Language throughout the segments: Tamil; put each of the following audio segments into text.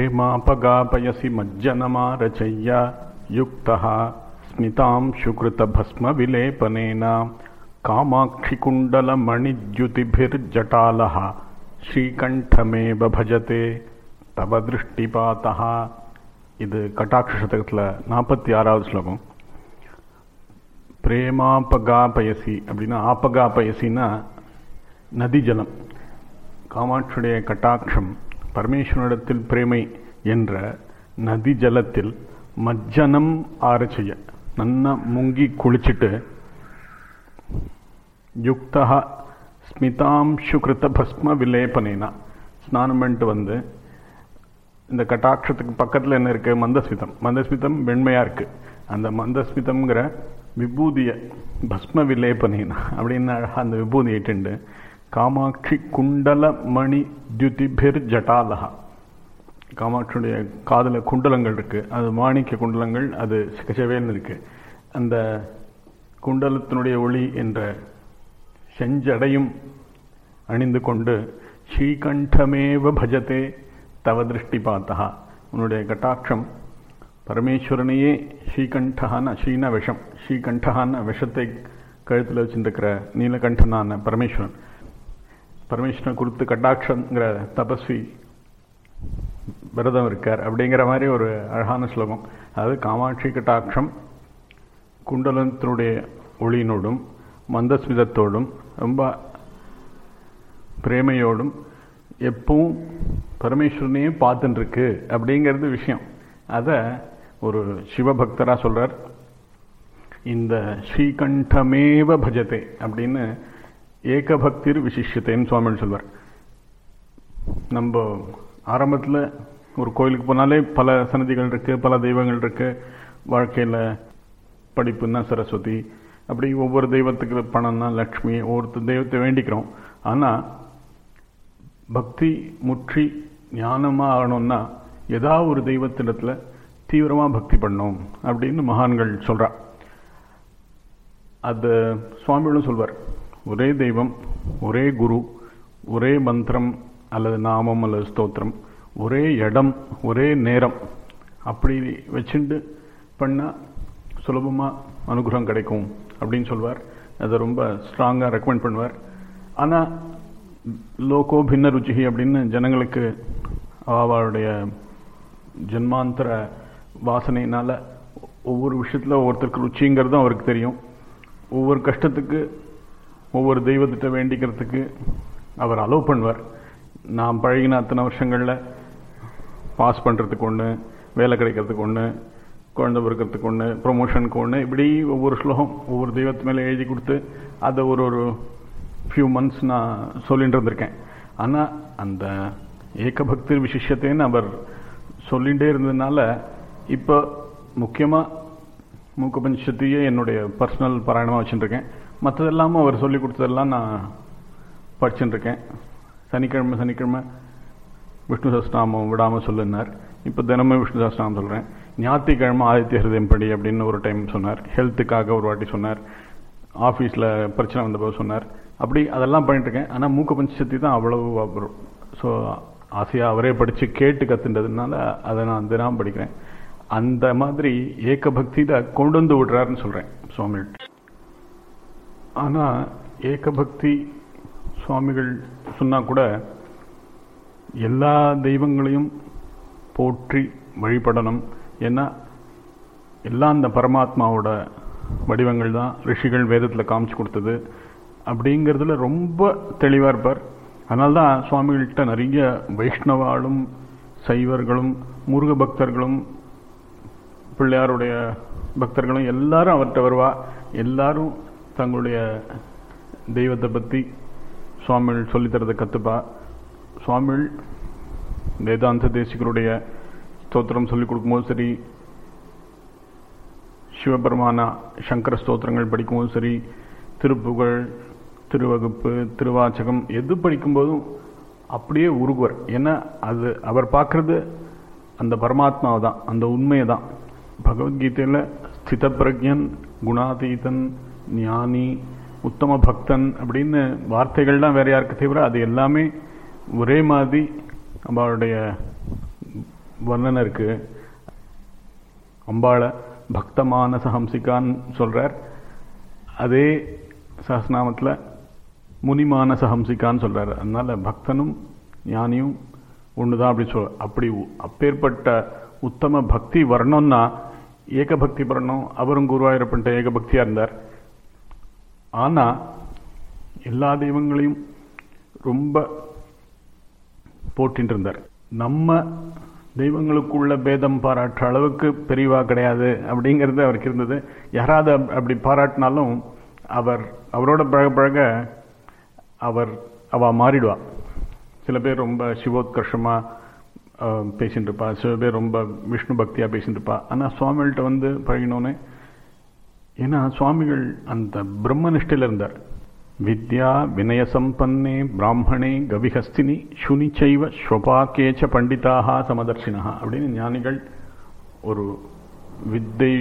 प्रेमापगापयसि मज्जनमारचय्य युक्तः स्मितां शुकृतभस्मविलेपनेन कामाक्षिकुण्डलमणिद्युतिभिर्जटालः ஸ்ரீகண்டமேவ பஜதே தவ திருஷ்டிபாத்தா இது கட்டாட்ச சதகத்தில் நாற்பத்தி ஆறாவது ஸ்லோகம் பிரேமாபகாபயசி அப்படின்னா ஆபகாபயசின்னா நதி ஜலம் காமாட்சியுடைய கட்டாட்சம் பரமேஸ்வரனிடத்தில் பிரேமை என்ற நதி ஜலத்தில் மஜ்ஜனம் ஆரச்செய்ய நன்னா முங்கி குளிச்சுட்டு யுக்தா ஸ்மிதாம்சு கிருத்த பஸ்ம விலேபனேனா ஸ்நானம் பண்ணிட்டு வந்து இந்த கட்டாட்சத்துக்கு பக்கத்தில் என்ன இருக்கு மந்தஸ்மிதம் மந்தஸ்மிதம் வெண்மையாக இருக்கு அந்த மந்தஸ்மிதம்ங்கிற விபூதிய பஸ்ம விலேபனேனா அப்படின்னு அழகாக அந்த விபூதியை இட்டுண்டு காமாட்சி குண்டல மணி தியுதிபிர் ஜட்டாலஹா காமாட்சியுடைய காதில் குண்டலங்கள் இருக்கு அது மாணிக்க குண்டலங்கள் அது சிகச்சவேன்னு இருக்கு அந்த குண்டலத்தினுடைய ஒளி என்ற செஞ்சடையும் அணிந்து கொண்டு ஸ்ரீகண்டமேவ பஜதே தவ திருஷ்டி பார்த்தா உன்னுடைய கட்டாட்சம் பரமேஸ்வரனையே ஸ்ரீகண்டகான ஸ்ரீன விஷம் ஸ்ரீகண்டகான விஷத்தை கழுத்தில் வச்சுருக்கிற நீலகண்டனான பரமேஸ்வரன் பரமேஸ்வரன் குறித்து கட்டாட்சங்கிற தபஸ்வி விரதம் இருக்கார் அப்படிங்கிற மாதிரி ஒரு அழகான ஸ்லோகம் அதாவது காமாட்சி கட்டாட்சம் குண்டலத்தினுடைய ஒளியினோடும் மந்தஸ்மிதத்தோடும் ரொம்ப பிரேமையோடும் எப்பவும் பரமேஸ்வரனையே பார்த்துட்டுருக்கு அப்படிங்கிறது விஷயம் அதை ஒரு சிவபக்தராக சொல்கிறார் இந்த ஸ்ரீகண்டமேவ பஜதே அப்படின்னு ஏகபக்திர் விசிஷ்யத்தைன்னு சுவாமின்னு சொல்வார் நம்ம ஆரம்பத்தில் ஒரு கோயிலுக்கு போனாலே பல சன்னதிகள் இருக்குது பல தெய்வங்கள் இருக்குது வாழ்க்கையில் படிப்புன்னா சரஸ்வதி அப்படி ஒவ்வொரு தெய்வத்துக்கு பணம்னா லக்ஷ்மி ஒவ்வொரு தெய்வத்தை வேண்டிக்கிறோம் ஆனால் பக்தி முற்றி ஞானமாக ஆகணும்னா ஏதாவது ஒரு தெய்வத்திடத்தில் தீவிரமாக பக்தி பண்ணணும் அப்படின்னு மகான்கள் சொல்கிறா அது சுவாமிகளும் சொல்வார் ஒரே தெய்வம் ஒரே குரு ஒரே மந்திரம் அல்லது நாமம் அல்லது ஸ்தோத்திரம் ஒரே இடம் ஒரே நேரம் அப்படி வச்சுண்டு பண்ணால் சுலபமாக அனுகிரகம் கிடைக்கும் அப்படின்னு சொல்வார் அதை ரொம்ப ஸ்ட்ராங்காக ரெக்கமெண்ட் பண்ணுவார் ஆனால் லோகோ பின்ன ருச்சி அப்படின்னு ஜனங்களுக்கு அவளுடைய ஜென்மாந்தர வாசனையினால் ஒவ்வொரு விஷயத்தில் ஒவ்வொருத்தருக்கு ருச்சிங்கிறதும் அவருக்கு தெரியும் ஒவ்வொரு கஷ்டத்துக்கு ஒவ்வொரு தெய்வத்திட்ட வேண்டிக்கிறதுக்கு அவர் அலோவ் பண்ணுவார் நான் பழகின அத்தனை வருஷங்களில் பாஸ் பண்ணுறதுக்கு ஒன்று வேலை கிடைக்கிறதுக்கு ஒன்று குழந்தை பிறக்கிறதுக்கு ஒன்று ப்ரொமோஷனுக்கு ஒன்று இப்படி ஒவ்வொரு ஸ்லோகம் ஒவ்வொரு தெய்வத்து மேலே எழுதி கொடுத்து அதை ஒரு ஒரு ஃபியூ மந்த்ஸ் நான் சொல்லிட்டு இருந்திருக்கேன் ஆனால் அந்த ஏகபக்தி விசிஷத்தைன்னு அவர் சொல்லிகிட்டே இருந்ததுனால இப்போ முக்கியமாக மூக்க பஞ்சத்தையே என்னுடைய பர்சனல் பாராயணமாக வச்சுட்டுருக்கேன் மற்றதெல்லாமும் அவர் சொல்லி கொடுத்ததெல்லாம் நான் படிச்சுட்டுருக்கேன் சனிக்கிழமை சனிக்கிழமை விஷ்ணு சஸ்நாமம் விடாமல் சொல்லுனார் இப்போ தினமும் விஷ்ணு சஸ்நாமம் சொல்கிறேன் ஞாயிற்றுக்கிழமை ஆதித்ய ஹிருதயம் படி அப்படின்னு ஒரு டைம் சொன்னார் ஹெல்த்துக்காக ஒரு வாட்டி சொன்னார் ஆஃபீஸில் பிரச்சனை வந்தபோது சொன்னார் அப்படி அதெல்லாம் பண்ணிட்டுருக்கேன் ஆனால் மூக்க பஞ்சசக்தி தான் அவ்வளவு ஸோ ஆசையாக அவரே படித்து கேட்டு கற்றுன்றதுனால அதை நான் தினம் படிக்கிறேன் அந்த மாதிரி ஏக பக்தியில் கொண்டு வந்து விடுறாருன்னு சொல்கிறேன் சுவாமிகள் ஆனால் ஏகபக்தி சுவாமிகள் சொன்னால் கூட எல்லா தெய்வங்களையும் போற்றி வழிபடணும் ஏன்னா எல்லாம் அந்த பரமாத்மாவோட வடிவங்கள் தான் ரிஷிகள் வேதத்தில் காமிச்சு கொடுத்தது அப்படிங்கிறதுல ரொம்ப தெளிவாக இருப்பார் அதனால தான் சுவாமிகள்கிட்ட நிறைய வைஷ்ணவாலும் சைவர்களும் முருக பக்தர்களும் பிள்ளையாருடைய பக்தர்களும் எல்லாரும் அவர்கிட்ட வருவா எல்லாரும் தங்களுடைய தெய்வத்தை பற்றி சுவாமிகள் சொல்லித்தரதை கற்றுப்பா சுவாமிகள் வேதாந்த தேசிகருடைய ஸ்தோத்திரம் சொல்லிக் கொடுக்கும்போது சரி சிவபெருமான சங்கர ஸ்தோத்திரங்கள் படிக்கும்போதும் சரி திருப்புகழ் திருவகுப்பு திருவாச்சகம் எது படிக்கும்போதும் அப்படியே உருகுவர் ஏன்னா அது அவர் பார்க்கறது அந்த பரமாத்மாவை தான் அந்த உண்மையை தான் பகவத்கீதையில் ஸ்தித பிரஜன் குணாதீதன் ஞானி உத்தம பக்தன் அப்படின்னு வார்த்தைகள் தான் வேற யாருக்கு தவிர அது எல்லாமே ஒரே மாதிரி அவளுடைய வர்ணனை இருக்கு அம்பாளை பக்தமானச ஹம்சிகான்னு சொல்றார் அதே சஹஸ்நாமத்தில் முனிமானச ஹம்சிகான்னு சொல்றாரு அதனால பக்தனும் ஞானியும் ஒண்ணுதான் அப்படி சொல் அப்படி அப்பேற்பட்ட உத்தம பக்தி வரணும்னா ஏகபக்தி வரணும் அவரும் குருவாயூரப்பன்ட்ட ஏகபக்தியா இருந்தார் ஆனா எல்லா தெய்வங்களையும் ரொம்ப போட்டின்னு இருந்தார் நம்ம தெய்வங்களுக்குள்ள பேதம் பாராட்டுற அளவுக்கு பெரியவா கிடையாது அப்படிங்கிறது அவருக்கு இருந்தது யாராவது அப்- அப்படி பாராட்டினாலும் அவர் அவரோட பழக பழக அவர் அவ மாறிடுவா சில பேர் ரொம்ப சிவோத்கர்ஷமா அஹ், பேசிட்டு இருப்பா சில பேர் ரொம்ப விஷ்ணு பக்தியா பேசிட்டு இருப்பா ஆனா சுவாமிகள்கிட்ட வந்து பழகினோன்னே ஏன்னா சுவாமிகள் அந்த பிரம்மனிஷ்டையில் இருந்தார் வித்யா வினய சம்பன்னே பிராமணே கவிஹஸ்தினி சுனிச்சைவ ஸ்வபாக்கேச்ச பண்டிதாக சமதர்ஷினா அப்படின்னு ஞானிகள் ஒரு வித்தை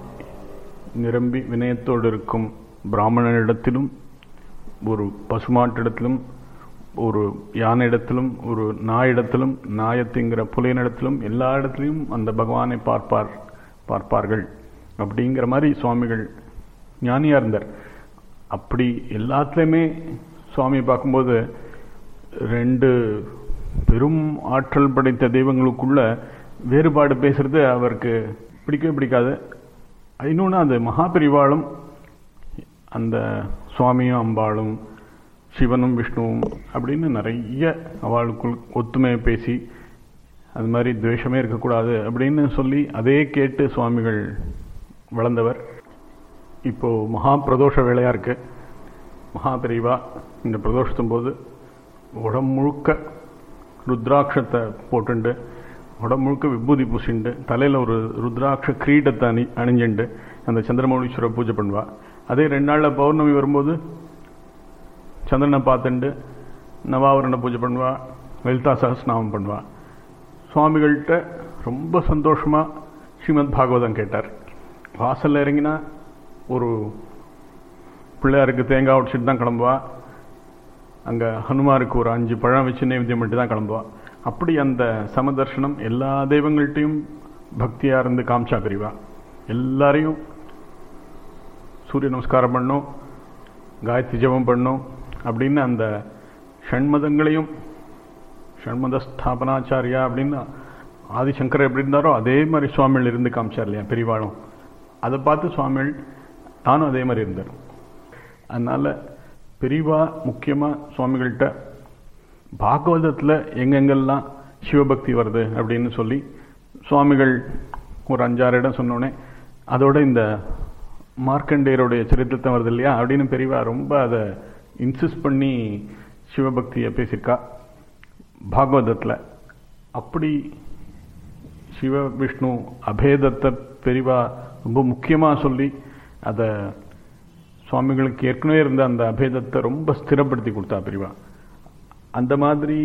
நிரம்பி வினயத்தோடு இருக்கும் பிராமணனிடத்திலும் ஒரு பசுமாட்டிடத்திலும் ஒரு யானையிடத்திலும் ஒரு நாயிடத்திலும் நாயத்திங்கிற புலையனிடத்திலும் எல்லா இடத்திலும் அந்த பகவானை பார்ப்பார் பார்ப்பார்கள் அப்படிங்கிற மாதிரி சுவாமிகள் ஞானியா இருந்தார் அப்படி எல்லாத்துலேயுமே சுவாமியை பார்க்கும்போது ரெண்டு பெரும் ஆற்றல் படைத்த தெய்வங்களுக்குள்ள வேறுபாடு பேசுறது அவருக்கு பிடிக்கவே பிடிக்காது இன்னொன்று அந்த மகாபெரிவாளும் அந்த சுவாமியும் அம்பாளும் சிவனும் விஷ்ணுவும் அப்படின்னு நிறைய அவளுக்குள் ஒத்துமையை பேசி அது மாதிரி துவேஷமே இருக்கக்கூடாது அப்படின்னு சொல்லி அதே கேட்டு சுவாமிகள் வளர்ந்தவர் இப்போ மகா பிரதோஷ வேலையா இருக்கு மகா பெரிவா இந்த பிரதோஷத்தும் போது உடம்பு முழுக்க ருத்ராட்சத்தை போட்டுண்டு உடம்பு முழுக்க விபூதி பூசிண்டு தலையில ஒரு ருத்ராட்ச கிரீடத்தை அணி அணிஞ்சுண்டு அந்த சந்திரமௌலீஸ்வரரை பூஜை பண்ணுவா அதே ரெண்டு நாள்ல பௌர்ணமி வரும்போது சந்திரனை பார்த்துண்டு நவாவரண பூஜை பண்ணுவா லலிதா சகஸ்நாமம் பண்ணுவா சுவாமிகள்கிட்ட ரொம்ப சந்தோஷமா ஸ்ரீமத் பாகவதம் கேட்டார் வாசல்ல இறங்கினா ஒரு பிள்ளையாருக்கு தேங்காய் உடைச்சிட்டு தான் கிளம்புவா அங்க ஹனுமாருக்கு ஒரு அஞ்சு பழம் வச்சு நைவேத்தியம் பண்ணிட்டு தான் கிளம்புவா அப்படி அந்த சமதர்ஷனம் எல்லா தெய்வங்கள்ட்டையும் பக்தியா இருந்து காமிச்சா பெரியவா எல்லாரையும் சூரிய நமஸ்காரம் பண்ணும் காயத்ரி ஜெபம் பண்ணும் அப்படின்னு அந்த ஷண்மதங்களையும் ஷண்மத ஸ்தாபனாச்சாரியா அப்படின்னு ஆதிசங்கர் எப்படி இருந்தாரோ அதே மாதிரி சுவாமிகள் இருந்து காமிச்சார் இல்லையா பெரியவாளும் அதை பார்த்து சுவாமிகள் தானும் அதே மாதிரி இருந்தார் அதனால பெரியவா முக்கியமா சுவாமிகள்கிட்ட பாகவதத்தில் எங்கெங்கெல்லாம் சிவபக்தி வருது அப்படின்னு சொல்லி சுவாமிகள் ஒரு அஞ்சாறு இடம் சொன்னோடனே அதோட இந்த மார்க்கண்டேயருடைய சரித்திரத்தை வருது இல்லையா அப்படின்னு பெரியவா ரொம்ப அதை இன்சிஸ்ட் பண்ணி சிவபக்தியை பேசியிருக்கா பாகவதத்தில் அப்படி சிவ விஷ்ணு அபேதத்தை பெரிவா ரொம்ப முக்கியமாக சொல்லி அதை சுவாமிகளுக்கு ஏற்கனவே இருந்த அந்த அபேதத்தை ரொம்ப ஸ்திரப்படுத்தி கொடுத்தா பெரிவா அந்த மாதிரி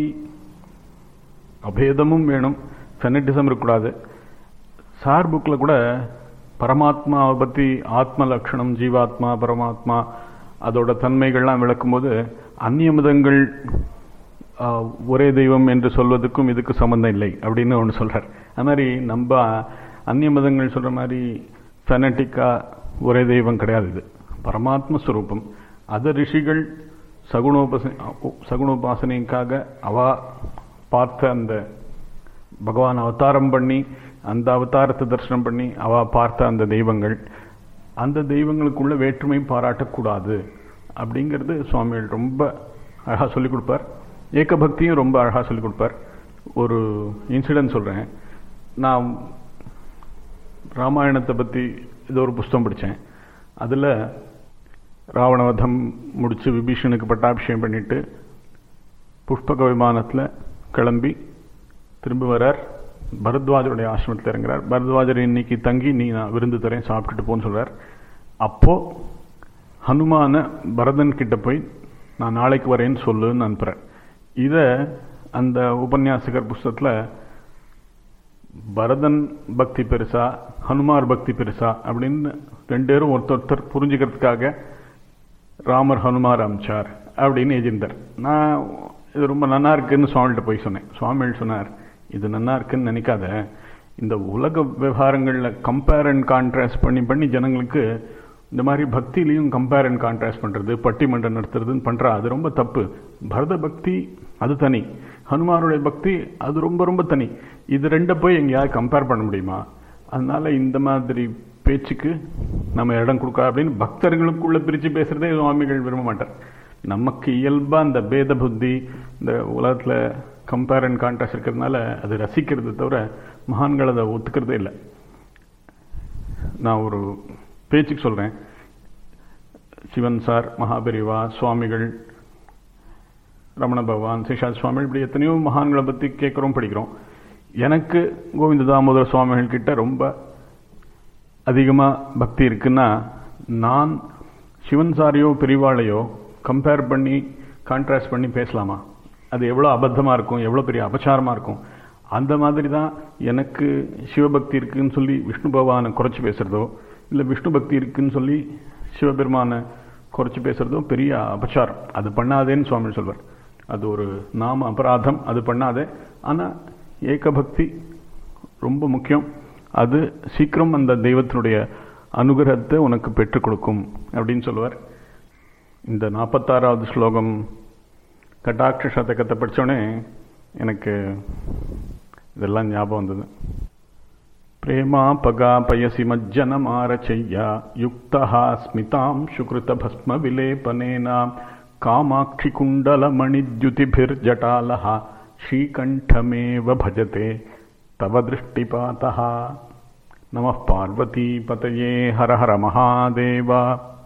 அபேதமும் வேணும் ஃபெனட்டிசம் இருக்கக்கூடாது சார் புக்கில் கூட பரமாத்மாவை பற்றி ஆத்ம லட்சணம் ஜீவாத்மா பரமாத்மா அதோட தன்மைகள்லாம் விளக்கும்போது அந்நிய மதங்கள் ஆஹ், ஒரே தெய்வம் என்று சொல்வதற்கும் இதுக்கு சம்பந்தம் இல்லை அப்படின்னு ஒன்று சொல்றார் அது மாதிரி நம்ம அந்நிய மதங்கள் சொல்ற மாதிரி ஃபெனட்டிக்கா ஒரே தெய்வம் கிடையாது இது பரமாத்ம ஸ்வரூபம் அத ரிஷிகள் சகுணோபாசனை சகுணோபாசனைக்காக அவ பார்த்த அந்த பகவான் அவதாரம் பண்ணி அந்த அவதாரத்தை தரிசனம் பண்ணி அவ பார்த்த அந்த தெய்வங்கள் அந்த தெய்வங்களுக்குள்ள வேற்றுமை பாராட்டக்கூடாது அப்படிங்கிறது சுவாமிகள் ரொம்ப அழகா சொல்லிக் கொடுப்பார் ஏகபக்தியும் ரொம்ப அழகா சொல்லிக் கொடுப்பார் ஒரு இன்சிடென்ட் சொல்றேன் நான் ராமாயணத்தை பத்தி ஏதோ ஒரு புஸ்தகம் படித்தேன் அதுல ராவணவதம் முடிச்சு விபீஷனுக்கு பட்டாபிஷேகம் பண்ணிட்டு புஷ்பக விமானத்துல கிளம்பி திரும்பி வரார் பரத்வாஜருடைய ஆசிரமத்தில் இறங்குறார் பரத்வாஜர் இன்னைக்கு தங்கி நீ நான் விருந்து தரேன் சாப்பிட்டுட்டு போன்னு சொல்றார் அப்போ ஹனுமான பரதன் கிட்ட போய் நான் நாளைக்கு வரேன்னு சொல்லுன்னு அனுப்புறேன் இத அந்த உபன்யாசகர் புஸ்தகத்துல பரதன் பக்தி பெருசா ஹனுமார் பக்தி பெருசா அப்படின்னு ரெண்டு பேரும் ஒருத்தர் ஒருத்தர் புரிஞ்சுக்கிறதுக்காக ராமர் ஹனுமார் அமிச்சார் அப்படின்னு எழுதியிருந்தார் நான் இது ரொம்ப நல்லா இருக்குன்னு சுவாமிகிட்ட போய் சொன்னேன் சுவாமிகள் சொன்னார் இது நல்லா இருக்குன்னு நினைக்காத இந்த உலக விவகாரங்களில் கம்பேர் அண்ட் கான்ட்ராஸ்ட் பண்ணி பண்ணி ஜனங்களுக்கு இந்த மாதிரி பக்தியிலையும் கம்பேர் அண்ட் கான்ட்ராஸ்ட் பண்ணுறது பட்டிமன்றம் நடத்துறதுன்னு பண்ணுறா அது ரொம்ப தப்பு பரத பக்தி அது தனி ஹனுமானுடைய பக்தி அது ரொம்ப ரொம்ப தனி இது ரெண்டை போய் எங்கேயாவது கம்பேர் பண்ண முடியுமா அதனால இந்த மாதிரி பேச்சுக்கு நம்ம இடம் கொடுக்க அப்படின்னு பக்தர்களுக்குள்ள பிரித்து பேசுறதே சுவாமிகள் விரும்ப மாட்டார் நமக்கு இயல்பாக அந்த பேத புத்தி இந்த உலகத்தில் கம்பேர் அண்ட் கான்ட்ராஸ்ட் இருக்கிறதுனால அது ரசிக்கிறது தவிர மகான்கள் அதை ஒத்துக்கிறதே இல்லை நான் ஒரு பேச்சுக்கு சொல்கிறேன் சிவன் சார் மகாபெரிவா சுவாமிகள் ரமண பகவான் சேஷா சுவாமிகள் இப்படி எத்தனையோ மகான்களை பற்றி கேட்குறோம் படிக்கிறோம் எனக்கு கோவிந்த தாமோதர சுவாமிகள் கிட்ட ரொம்ப அதிகமாக பக்தி இருக்குன்னா நான் சிவன் சாரையோ பெரிவாளையோ கம்பேர் பண்ணி கான்ட்ராஸ்ட் பண்ணி பேசலாமா அது எவ்வளோ அபத்தமாக இருக்கும் எவ்வளோ பெரிய அபச்சாரமாக இருக்கும் அந்த மாதிரி தான் எனக்கு சிவபக்தி இருக்குன்னு சொல்லி விஷ்ணு பகவானை குறைச்சி பேசுகிறதோ இல்லை விஷ்ணு பக்தி இருக்குன்னு சொல்லி சிவபெருமானை குறைச்சி பேசுகிறதோ பெரிய அபச்சாரம் அது பண்ணாதேன்னு சுவாமி சொல்வார் அது ஒரு நாம அபராதம் அது பண்ணாதே ஆனால் ஏகபக்தி ரொம்ப முக்கியம் அது சீக்கிரம் அந்த தெய்வத்தினுடைய அனுகிரகத்தை உனக்கு பெற்றுக் கொடுக்கும் அப்படின்னு சொல்லுவார் இந்த நாற்பத்தாறாவது ஸ்லோகம் கட்டாட்ச சதகத்தை படித்தோடனே எனக்கு இதெல்லாம் ஞாபகம் வந்தது प्रेमापगापयसि मज्जनमारचय्या युक्तः स्मितां शुकृतभस्मविलेपनेन कामाक्षिकुण्डलमणिद्युतिभिर्जटालः श्रीकण्ठमेव भजते तव दृष्टिपातः नमः पार्वतीपतये हर हर महादेव